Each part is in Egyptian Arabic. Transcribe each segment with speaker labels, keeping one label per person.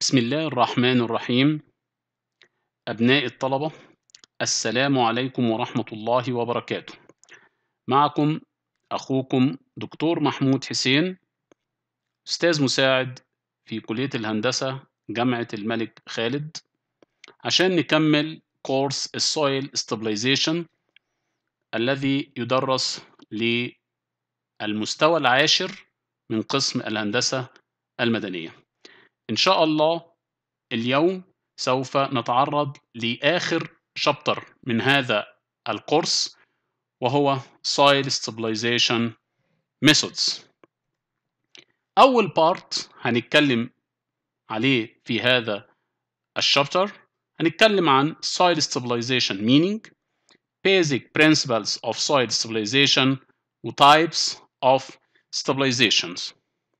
Speaker 1: بسم الله الرحمن الرحيم أبناء الطلبة السلام عليكم ورحمة الله وبركاته معكم أخوكم دكتور محمود حسين أستاذ مساعد في كلية الهندسة جامعة الملك خالد عشان نكمل كورس السويل ستابلايزيشن الذي يدرس للمستوى العاشر من قسم الهندسة المدنية إن شاء الله اليوم سوف نتعرض لآخر شابتر من هذا الكورس وهو Soil Stabilization Methods أول بارت هنتكلم عليه في هذا الشابتر هنتكلم عن Soil Stabilization Meaning Basic Principles of Soil Stabilization و Types of Stabilizations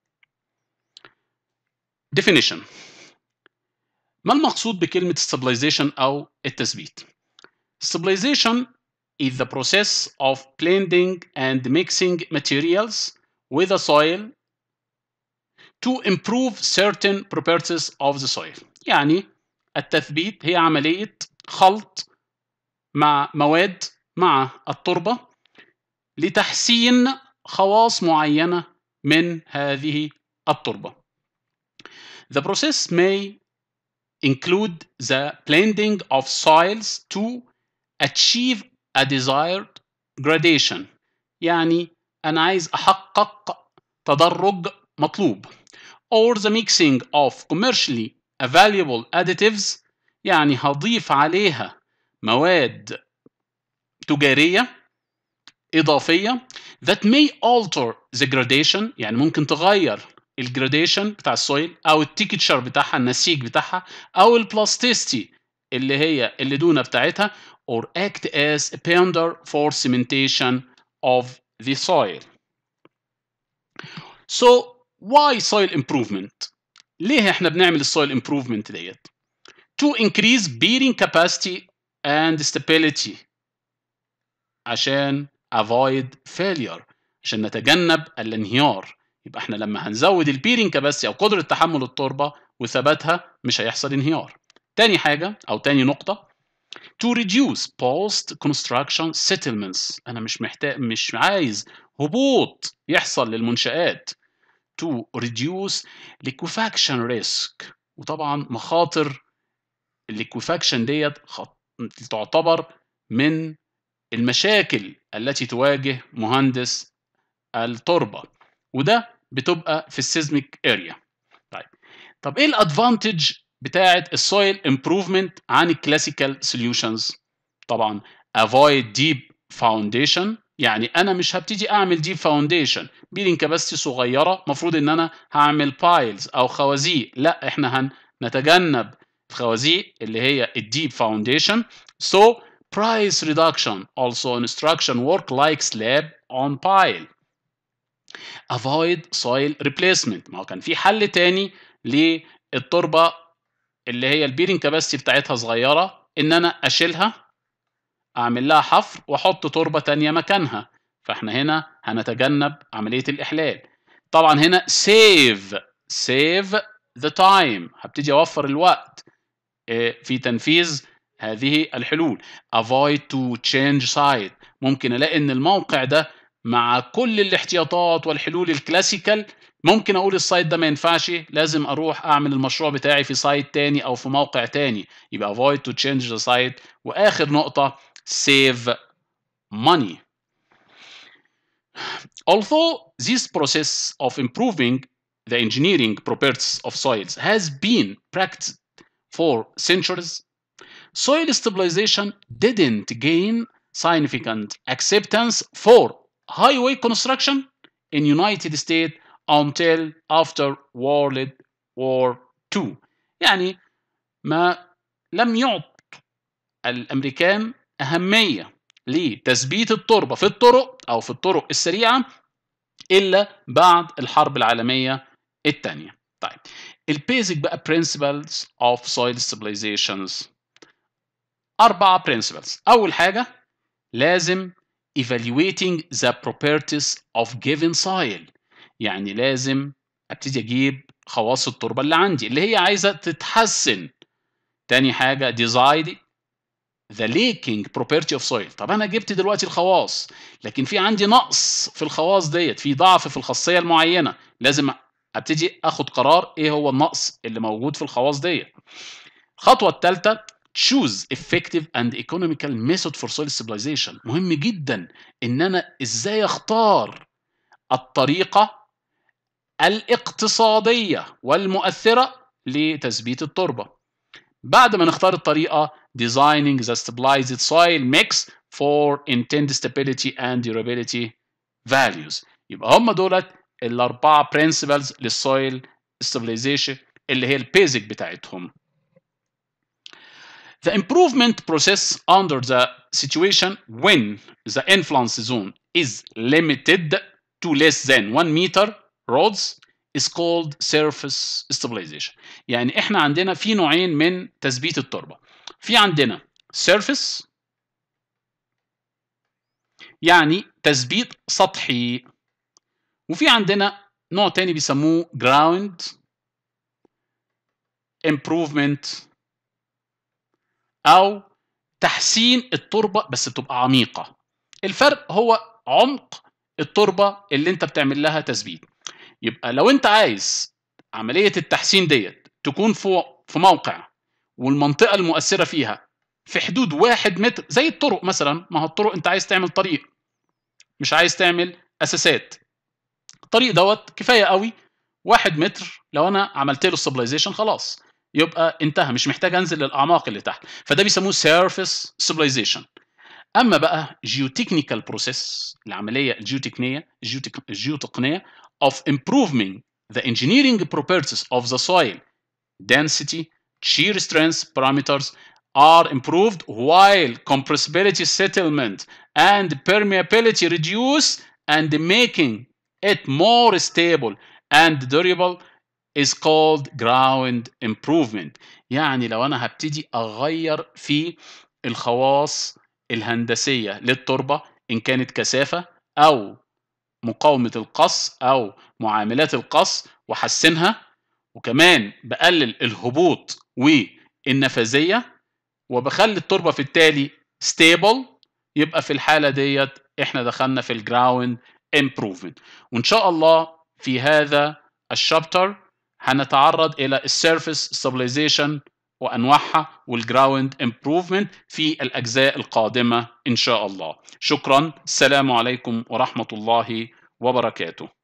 Speaker 1: Definition ما المقصود بكلمة stabilization أو التثبيت؟ Stabilization is the process of blending and mixing materials with the soil to improve certain properties of the soil. يعني التثبيت هي عملية خلط مع مواد مع التربة لتحسين خواص معينة من هذه التربة. The process may include the blending of soils to achieve a desired gradation يعني أنا عايز أحقق تدرج مطلوب or the mixing of commercially available additives يعني هضيف عليها مواد تجارية إضافية that may alter the gradation يعني ممكن تغير الجراديشن بتاع السويل او التيكتشر بتاعها النسيج بتاعها او البلاستيستي اللي هي اللدونه بتاعتها or act as a ponder for cementation of the soil. So why soil improvement? ليه احنا بنعمل السويل improvement ديت؟ To increase bearing capacity and stability عشان avoid failure عشان نتجنب الانهيار يبقى احنا لما هنزود البيرنج كباسيتي او قدره تحمل التربه وثباتها مش هيحصل انهيار. تاني حاجه او تاني نقطه to reduce post construction settlements انا مش محتاج مش عايز هبوط يحصل للمنشآت to reduce liquefaction risk وطبعا مخاطر الليكوفاكشن ديت خط... تعتبر من المشاكل التي تواجه مهندس التربه وده بتبقى في السيزميك اريا طيب طب ايه الادفانتج بتاعه السويل امبروفمنت عن الكلاسيكال سوليوشنز طبعا avoid deep foundation يعني انا مش هبتدي اعمل ديب فاونديشن بيلين كباستي صغيره المفروض ان انا هعمل بايلز او خوازيق لا احنا هنتجنب الخوازيق اللي هي الديب فاونديشن so price reduction also instruction work like slab on pile avoid soil replacement ما هو كان في حل تاني للتربه اللي هي البيرنج كاباسيتي بتاعتها صغيره ان انا اشيلها اعمل لها حفر واحط تربه تانية مكانها فاحنا هنا هنتجنب عمليه الاحلال طبعا هنا save save the time هبتدي اوفر الوقت في تنفيذ هذه الحلول avoid to change site ممكن الاقي ان الموقع ده مع كل الاحتياطات والحلول الكلاسيكال ممكن اقول السايت ده ما ينفعش لازم اروح اعمل المشروع بتاعي في سايت تاني او في موقع تاني يبقى avoid to change the site واخر نقطة save money although this process of improving the engineering properties of soils has been practiced for centuries soil stabilization didn't gain significant acceptance for highway construction in United States until after World War II يعني ما لم يعط الأمريكان أهمية لتثبيت التربة في الطرق أو في الطرق السريعة إلا بعد الحرب العالمية الثانية طيب البيزك بقى principles of soil stabilizations أربعة principles أول حاجة لازم evaluating the properties of given soil يعني لازم ابتدي اجيب خواص التربه اللي عندي اللي هي عايزه تتحسن تاني حاجه decide the leaking property of soil طب انا جبت دلوقتي الخواص لكن في عندي نقص في الخواص ديت في ضعف في الخاصيه المعينه لازم ابتدي اخد قرار ايه هو النقص اللي موجود في الخواص ديت الخطوه الثالثه choose effective and economical method for soil stabilization مهم جدا ان انا ازاي اختار الطريقه الاقتصاديه والمؤثره لتثبيت التربه بعد ما نختار الطريقه designing the stabilized soil mix for intended stability and durability values يبقى هم دولت الاربعه principles للسويل stabilization اللي هي البيزك بتاعتهم The improvement process under the situation when the influence zone is limited to less than 1 meter rods is called surface stabilization. يعني احنا عندنا في نوعين من تثبيت التربة. في عندنا surface يعني تثبيت سطحي وفي عندنا نوع تاني بيسموه ground improvement او تحسين التربه بس بتبقى عميقه الفرق هو عمق التربه اللي انت بتعمل لها تثبيت يبقى لو انت عايز عمليه التحسين ديت تكون فوق في موقع والمنطقه المؤثره فيها في حدود واحد متر زي الطرق مثلا ما هو الطرق انت عايز تعمل طريق مش عايز تعمل اساسات الطريق دوت كفايه قوي واحد متر لو انا عملت له ستابلايزيشن خلاص يبقى انتهى مش محتاج انزل للاعماق اللي تحت فده بيسموه سيرفيس ستابلايزيشن اما بقى جيوتكنيكال بروسيس العمليه الجيوتكنيه الجيوتقنيه of improving the engineering properties of the soil density shear strength parameters are improved while compressibility settlement and permeability reduce and making it more stable and durable is called ground improvement يعني لو انا هبتدي اغير في الخواص الهندسيه للتربه ان كانت كثافه او مقاومه القص او معاملات القص واحسنها وكمان بقلل الهبوط والنفاذيه وبخلي التربه في التالي ستيبل يبقى في الحاله ديت احنا دخلنا في الجراوند امبروفمنت وان شاء الله في هذا الشابتر هنتعرض الى السيرفيس ستابلايزيشن وانواعها والجراوند امبروفمنت في الاجزاء القادمه ان شاء الله شكرا السلام عليكم ورحمه الله وبركاته